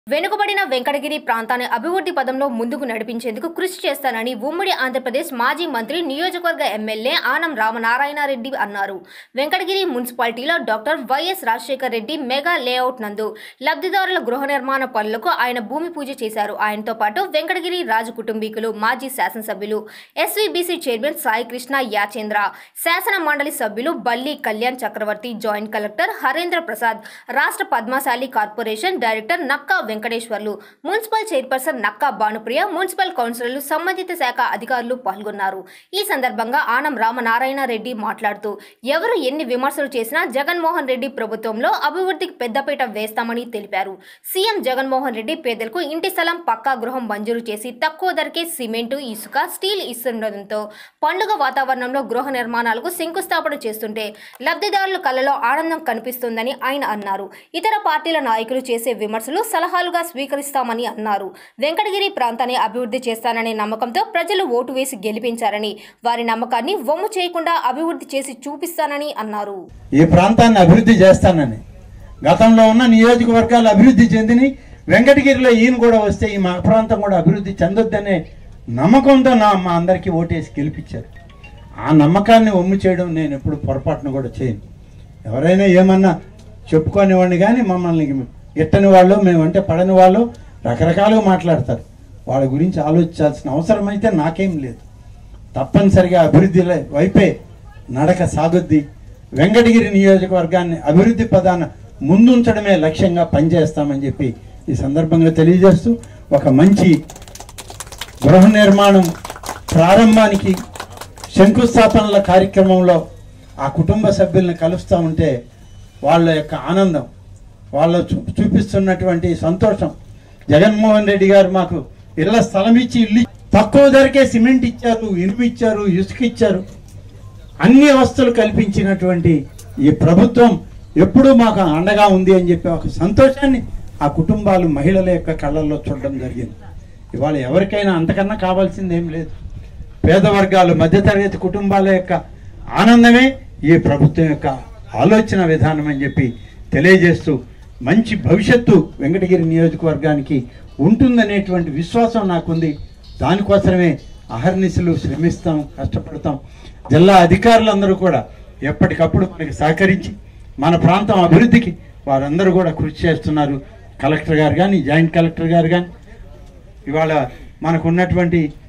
వెనుకబడిన వెంకటగిరి ప్రాంతాన్ని అభివృద్ధి పదంలో ముందుకు నడిపించేందుకు కృషి చేస్తానని ఉమ్మడి ఆంధ్రప్రదేశ్ మాజీ మంత్రి నియోజకవర్గ ఎమ్మెల్యే ఆనం రామనారాయణరెడ్డి అన్నారు వెంకటగిరి మున్సిపాలిటీలో doctor YS Rajasekhar Reddy mega layout నందు లబ్ధిదారుల గృహ నిర్మాణ పనులకు ఆయన భూమి పూజ చేశారు ఆయనతో పాటు వెంకటగిరి రాజు కుటుంబీకులు మాజీ శాసనసభ్యులు ఎస్వీబీసీ చైర్మన్ సాయి కృష్ణ యాచేంద్ర శాసన మండలి సభ్యులు బల్లి కళ్యాణ్ చక్రవర్తి జాయింట్ కలెక్టర్ హరేంద్ర ప్రసాద్ రాష్ట్ర Padmasali corporation director Nakka Venkateswarlu municipal chairperson Nakka Bhanupriya municipal కౌన్సిలర్లు సంబంధిత శాఖ అధికారులు పాల్గొన్నారు ఈ సందర్భంగా ఆనం రామనారాయణ రెడ్డి మాట్లాడుతూ ఎవరు ఎన్ని విమర్శలు చేసినా జగన్మోహన్ రెడ్డి ప్రభుత్వంలో అభివృద్ధికి పెద్దపీట వేస్తామని తెలిపారు సీఎం జగన్మోహన్ రెడ్డి పేదలకు ఇంటి స్థలం పక్కా గృహం మంజూరు చేసి తక్కువ ధరకే సిమెంటు ఇసుక స్టీల్ ఇస్తుండటంతో పండుగ వాతావరణంలో గృహ నిర్మాణాలకు శంకుస్థాపన చేస్తుంటే లబ్ధిదారుల కళ్ళలో ఆనందం కనిపిస్తుందని ఆయన అన్నారు ఇతర పార్టీల నాయకులు చేసే విమర్శలు సలహాలుగా స్వీకరిస్తామని అన్నారు వెంకటగిరి ప్రాంతాన్ని అభివృద్ధి చేస్తాననే నమ్మకంతో ప్రజలు ఓటు వేసి గెలిపించారని వారి నమ్మకాన్ని వమ్ము చేయకుండా అభివృద్ధి చేసి చూపిస్తానని అన్నారు ఈ ప్రాంతాన్ని అభివృద్ధి చేస్తానని గతంలో ఉన్న నియోజకవర్గాలు అభివృద్ధి చెందిని వెంకటగిరిలో ఈయన కూడా వస్తే ఈ మా ప్రాంతం కూడా అభివృద్ధి చెందొద్దనే నమ్మకంతో నా మా అందరికీ ఓటేసి గెలిపించారు ఆ నమ్మకాన్ని ఒమ్ము చేయడం నేను ఎప్పుడు పొరపాటును కూడా చేయను ఎవరైనా ఏమన్నా చెప్పుకోనివ్వండి కానీ మమ్మల్ని ఎట్టని వాళ్ళు మేమంటే పడని వాళ్ళు రకరకాలుగా మాట్లాడతారు వాళ్ళ గురించి ఆలోచించాల్సిన అవసరం అయితే నాకేం లేదు తప్పనిసరిగా అభివృద్ధి వైపే నడక సాగుద్ది వెంకటగిరి నియోజకవర్గాన్ని అభివృద్ధి పదాన ముందుంచడమే లక్ష్యంగా పనిచేస్తామని చెప్పి ఈ సందర్భంగా తెలియజేస్తూ ఒక మంచి గృహ నిర్మాణం ప్రారంభానికి శంకుస్థాపనల కార్యక్రమంలో ఆ కుటుంబ సభ్యుల్ని కలుస్తూ ఉంటే వాళ్ళ యొక్క ఆనందం వాళ్ళ చూ- చూపిస్తున్నటువంటి సంతోషం జగన్మోహన్ రెడ్డి గారు మాకు ఇళ్ల స్థలం ఇచ్చి ఇల్లు తక్కువ ధరకే సిమెంట్ ఇచ్చారు ఇనుము ఇచ్చారు ఇసుక ఇచ్చారు అన్ని వస్తువులు కల్పించినటువంటి ఈ ప్రభుత్వం ఎప్పుడూ మాకు అండగా ఉంది అని చెప్పి ఒక సంతోషాన్ని ఆ కుటుంబాలు మహిళల యొక్క కళ్ళల్లో చూడడం జరిగింది ఇవాళ ఎవరికైనా అంతకన్నా కావాల్సింది ఏం లేదు పేద వర్గాలు మధ్యతరగతి కుటుంబాల యొక్క ఆనందమే ఈ ప్రభుత్వం యొక్క ఆలోచన విధానం అని చెప్పి తెలియజేస్తూ మంచి భవిష్యత్తు వెంకటగిరి నియోజకవర్గానికి ఉంటుందనేటువంటి విశ్వాసం నాకుంది దానికోసమే అహర్నిశలు శ్రమిస్తాం కష్టపడతాం జిల్లా అధికారులందరూ కూడా ఎప్పటికప్పుడు మనకి సహకరించి మన ప్రాంతం అభివృద్ధికి వారందరూ కూడా కృషి చేస్తున్నారు కలెక్టర్ గారు కానీ జాయింట్ కలెక్టర్ గారు కానీ ఇవాళ మనకు ఉన్నటువంటి